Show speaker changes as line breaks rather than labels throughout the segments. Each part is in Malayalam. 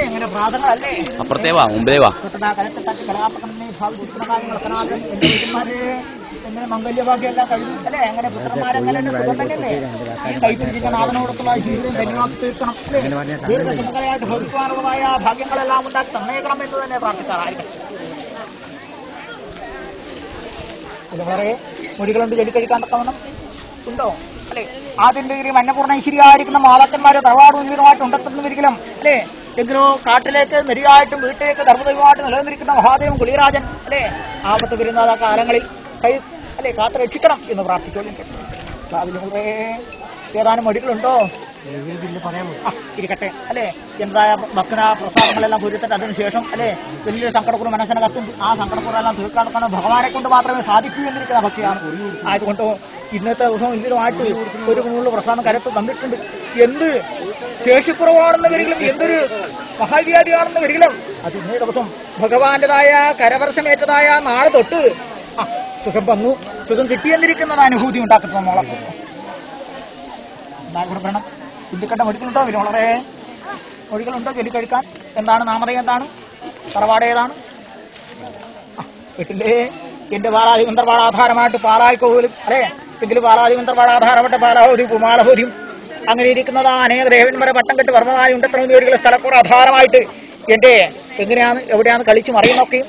ഇങ്ങനെ പ്രാതങ്ങളല്ലേ
അപ്പുറത്തേ വാ മുമ്പിലേ വാ
തൊട്ടതാ കലത്തെ തട്ടി കലാപകടനെ ഭാവിച്ചിരിക്കുന്ന കാര്യങ്ങളൊക്കെ നാഥൻ എന്റെ വീട്ടന്മാര് എങ്ങനെ മംഗല്യഭാഗ്യമെല്ലാം കഴിഞ്ഞു അല്ലേ അങ്ങനെ പുത്രന്മാരെങ്ങനെ സുഖം തന്നെയല്ലേ ഈ കൈപ്പിടിക്കുന്ന നാഥനോടൊത്തുള്ള ജീവിതം ധന്യമാക്കി തീർക്കണം അല്ലേ ദീർഘസുമകളായിട്ട് ഭവിക്കുവാനുള്ളതായ ഭാഗ്യങ്ങളെല്ലാം ഉണ്ടാക്കി തന്നേക്കണം എന്ന് തന്നെ പ്രാർത്ഥിക്കാറായിരിക്കും ഇത് വളരെ മൊഴികളുണ്ട് ചൊല്ലിക്കഴിക്കാൻ തക്കവണ്ണം ഉണ്ടോ അല്ലെ ആദ്യം ഡിഗ്രി മഞ്ഞപൂർണ്ണ ഐശ്വര്യായിരിക്കുന്ന മാതാക്കന്മാരെ തറവാട് ഉന്നതമായിട്ട് ഉണ്ടെത്തുന്ന ഒരിക്കലും അല്ലെ എങ്കിലോ കാട്ടിലേക്ക് നെരിയായിട്ടും വീട്ടിലേക്ക് ധർമ്മദൈവമായിട്ട് നിലനിന്നിരിക്കുന്ന മഹാദേവൻ കുളിരാജൻ അല്ലെ ആപത്ത് വരുന്ന ആ കാലങ്ങളിൽ കൈ അല്ലെ കാത്തു രക്ഷിക്കണം എന്ന് പ്രാർത്ഥിച്ചോളൂ രാവിലെ മുതലേ ഏതാനും മടികളുണ്ടോ ആ, ഇരിക്കട്ടെ അല്ലെ എന്തായ ഭക്തന പ്രസാദങ്ങളെല്ലാം പൊരുത്തിട്ട് അതിനുശേഷം അല്ലെ വലിയ സങ്കടക്കുറവ് മനസ്സിനകത്തും ആ സങ്കടക്കുറവെല്ലാം തീർക്കാനുള്ള ഭഗവാനെ കൊണ്ട് മാത്രമേ സാധിക്കൂ എന്നിരിക്കുന്ന ഭക്തിയാണ് ആയതുകൊണ്ട് ഇന്നത്തെ ദിവസം ഇവരുമായിട്ട് ഒരു നൂറ് പ്രസാദം കരത്ത് തന്നിട്ടുണ്ട് എന്ത് ശേഷിക്കുറവാണെന്ന് വരികിലും എന്തൊരു മഹാവ്യാധിയാണെന്ന് വരികിലും അത് ഇന്നേ ദിവസം ഭഗവാന്റേതായ കരവർഷമേറ്റതായ നാളെ തൊട്ട് ആ സുഖം വന്നു സുഖം കിട്ടിയെന്നിരിക്കുന്നത് അനുഭൂതി ഉണ്ടാക്കുന്ന മോളെ എന്താ പറയണം ഹിന്ദുക്കളുടെ മൊഴികളുണ്ടോ ഇവര് വളരെ മൊഴികളുണ്ടോ ചൊല്ലിക്കഴിക്കാൻ എന്താണ് നാമതയം എന്താണ് തറവാട് ഏതാണ് ആ, വീട്ടിലെ എന്റെ പാലാധിപന്തർപാട് ആധാരമായിട്ട് പാലായിക്കോലും അല്ലെ എങ്കിലും പാലാധിപന്തർപാട് ആധാരപ്പെട്ട പാലാഹോരിയും കുമാലഹോരിയും അങ്ങനെ ഇരിക്കുന്നത് ആ അനേക ദേവന്മാരെ പട്ടം കെട്ട് വർമ്മനായി ഉണ്ടെത്ര ഒരു സ്ഥലക്കൂർ ആധാരമായിട്ട് എന്റെ എങ്ങനെയാണ് എവിടെയാണ് കളിച്ചു മറിയുന്നൊക്കെയും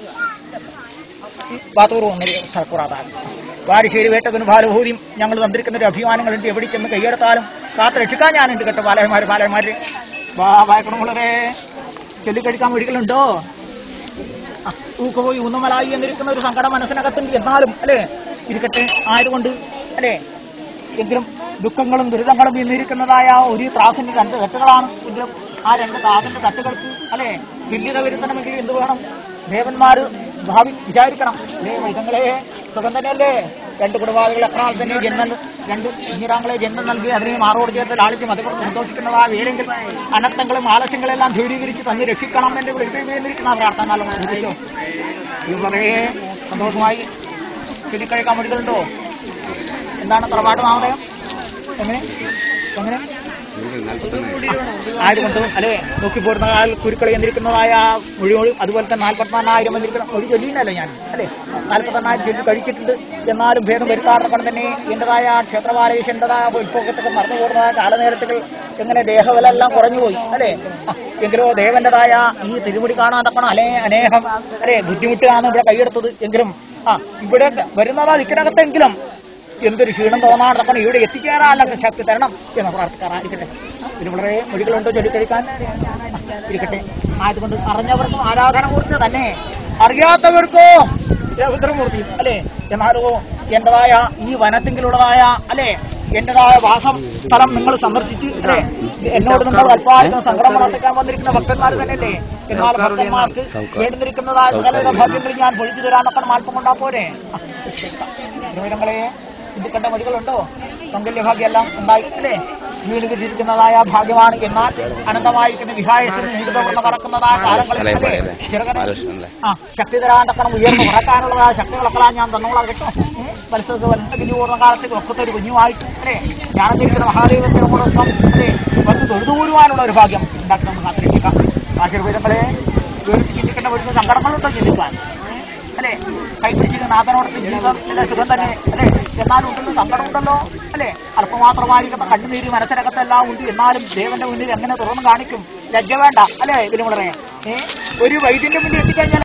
ബാത്തൂർ വന്നിരിക്കുന്ന സ്ഥലക്കൂർ ആധാരം വാരിശ്ശേരി വേട്ടകന് ബാലഭൂതിയും ഞങ്ങൾ തന്നിരിക്കുന്ന ഒരു അഭിമാനങ്ങളുണ്ട് എവിടെ ചെന്ന് കൈയെടുത്താലും കാത്ത് രക്ഷിക്കാൻ ഞാനുണ്ട് കേട്ടോ ബാലന്മാര് ബാലന്മാര് വായക്കണമുള്ളവരെ ചൊല്ലിക്കഴിക്കാൻ വഴികളുണ്ടോ ആ, ഊക്ക് പോയി ഊന്നുമലായി എന്നിരിക്കുന്ന ഒരു സങ്കടം മനസ്സിനകത്തുണ്ട് എന്നാലും അല്ലേ ഇരിക്കട്ടെ ആയതുകൊണ്ട് അല്ലേ എങ്കിലും ദുഃഖങ്ങളും ദുരിതങ്ങളും ഇന്നിരിക്കുന്നതായ ഒരു ത്രാസിന്റെ രണ്ട് തട്ടുകളാണ് എങ്കിലും ആ രണ്ട് ത്രാസിന്റെ തട്ടുകൾക്ക് അല്ലെ തുല്യത വരുത്തണമെങ്കിൽ എന്ത് വേണം ദേവന്മാര് ഭാവി വിചാരിക്കണം അല്ലേ വൈദ്യങ്ങളെ സുഖം തന്നെയല്ലേ രണ്ട് കുടുംബാദികൾ എത്രാൾ തന്നെ ജന്മം രണ്ട് കുഞ്ഞിരാങ്ങളെ ജന്മം നൽകി അതിനെ മാറോട് ചേർത്ത് ലാളിച്ച് മതം സന്തോഷിക്കുന്നതാ വേലെങ്കിൽ അനർത്ഥങ്ങളും ആലസ്യങ്ങളെല്ലാം ദൂരീകരിച്ച് തന്നെ രക്ഷിക്കണം എന്റെ വിളിച്ചിരിക്കുന്ന പ്രാർത്ഥന നല്ലോണം ശ്രദ്ധിച്ചോ ഇത് പറയേ സന്തോഷമായി ചുരുക്കഴിക്കാൻ വേണ്ടിയിട്ടുണ്ടോ എന്താണ് തറവാട് നാമതയം എങ്ങനെ എങ്ങനെ ആയതുകൊണ്ട് അല്ലെ നോക്കിപ്പോരുന്ന കാൽ കുരുക്കളി എന്നിരിക്കുന്നതായ മൊഴി മൊഴി അതുപോലെ തന്നെ നാൽപ്പത്തിനാലായിരം എന്നിരിക്കുന്ന മൊഴി ചൊല്ലിയില്ലല്ലോ ഞാൻ അല്ലെ നാൽപ്പത്തെണ്ണായിരം ചൊല്ലി കഴിച്ചിട്ടുണ്ട് എന്നാലും ഭേദം വരുത്താറുണ്ട് തന്നെ എന്റേതായ ക്ഷേത്രപാലകേശന്റേതായ ഉത്ഭവത്തൊക്കെ മറന്നു പോകുന്നതായ കാലനേരത്തുകൾ എങ്ങനെ ദേഹബലെല്ലാം കുറഞ്ഞുപോയി അല്ലെ ആ, എങ്കിലോ ദേവന്റേതായ ഈ തിരുമുടി കാണാൻ തക്കണം അല്ലെ അനേകം അല്ലെ ബുദ്ധിമുട്ടാണ് ഇവിടെ കൈയെടുത്തത് എങ്കിലും ആ ഇവിടെ വരുന്നതാ ദിക്കിനകത്തെങ്കിലും എന്തൊരു ക്ഷീണം തോന്നാണ് തക്കണം ഇവിടെ എത്തിച്ചേരാനുള്ള ശക്തി തരണം എന്ന് പ്രാർത്ഥിക്കാറായിരിക്കട്ടെ ഇതിന് വളരെ മൊഴികളുണ്ടോ ചൊല്ലിക്കഴിക്കാൻ ഇരിക്കട്ടെ ആയതുകൊണ്ട് അറിഞ്ഞവർക്കും ആരാധനമൂർത്തി തന്നെ അറിയാത്തവർക്കോ രവീന്ദ്രമൂർത്തി അല്ലെ എന്നാലോ എന്റേതായ ഈ വനത്തിങ്കിലുള്ളതായ അല്ലെ എന്റേതായ വാസം സ്ഥലം നിങ്ങൾ സന്ദർശിച്ച് അല്ലെ എന്നോട് നിങ്ങൾ അല്പാൽപ്പം സങ്കടം പ്രവർത്തിക്കാൻ വന്നിരിക്കുന്ന ഭക്തന്മാർ തന്നെയല്ലേ എന്നാൽ ഭക്തന്മാർക്ക് വേണ്ടിയിരിക്കുന്നതായ സകല ഭാഗ്യങ്ങൾ ഞാൻ പൊഴിച്ചു തരാന്നൊക്കെ മാൽപ്പം കൊണ്ടാ പോരെ ആ, തിരുവിടങ്ങളെ ഹിന്ദുക്കളുടെ മതികളുണ്ടോ മംഗല്യഭാഗ്യെല്ലാം ഉണ്ടായി അല്ലേ വീട് കിട്ടിയിരിക്കുന്നതായ ഭാഗ്യമാണ് എന്നാൽ അനന്തമായിരിക്കുന്ന വിഹായത്തിന് നീണ്ടുകൊണ്ട് നടക്കുന്നതായ കാലങ്ങളിൽ
അല്ലേ,
അല്ലേ,
അല്ലേ?
ചെറുകനെ
ആലോചനല്ലേ?
ആ ശക്തി തരാൻ തക്കണം ഉയർന്നു ഉറക്കാനുള്ളതായ ശക്തികളൊക്കെ ഞാൻ തന്നോളാം കേട്ടോ മത്സരത്തിൽ വലുത്ത കുഞ്ഞു കൂടുന്ന കാലത്തേക്ക് ഒക്കത്തെ ഒരു കുഞ്ഞുമായിട്ട് അല്ലേ ഞാനെന്നിരിക്കുന്ന മഹാദൈവത്തിനോടൊപ്പം അല്ലേ വന്ന് തൊഴുതുകൂരുവാനുള്ള ഒരു ഭാഗ്യം ഉണ്ടാക്കി നമുക്ക് കാത്തിരിക്കാം ആശീർവേദങ്ങളെ ചിന്തിക്കേണ്ട വീട്ടിൽ സങ്കടങ്ങളുണ്ടോ ചിന്തിക്കാൻ അല്ലെ കൈപിടിച്ചിരിക്കുന്ന നാഥനോടൊപ്പം ജീവിതം അല്ലെ സുഖം തന്നെ അല്ലെ എന്നാലും ഉണ്ടല്ലോ സങ്കടമുണ്ടല്ലോ അല്ലെ അല്പമാത്രമായിരിക്കുന്ന കണ്ണുനീര് മനസ്സിനകത്തെല്ലാം ഉണ്ട് എന്നാലും ദേവന്റെ മുന്നിൽ എങ്ങനെ തുറന്നു കാണിക്കും ലജ്ജ വേണ്ട അല്ലെ ഇതിന് വളരെ ഏ ഒരു വൈദ്യന്റെ മുന്നിൽ എത്തിക്കഴിഞ്ഞാൽ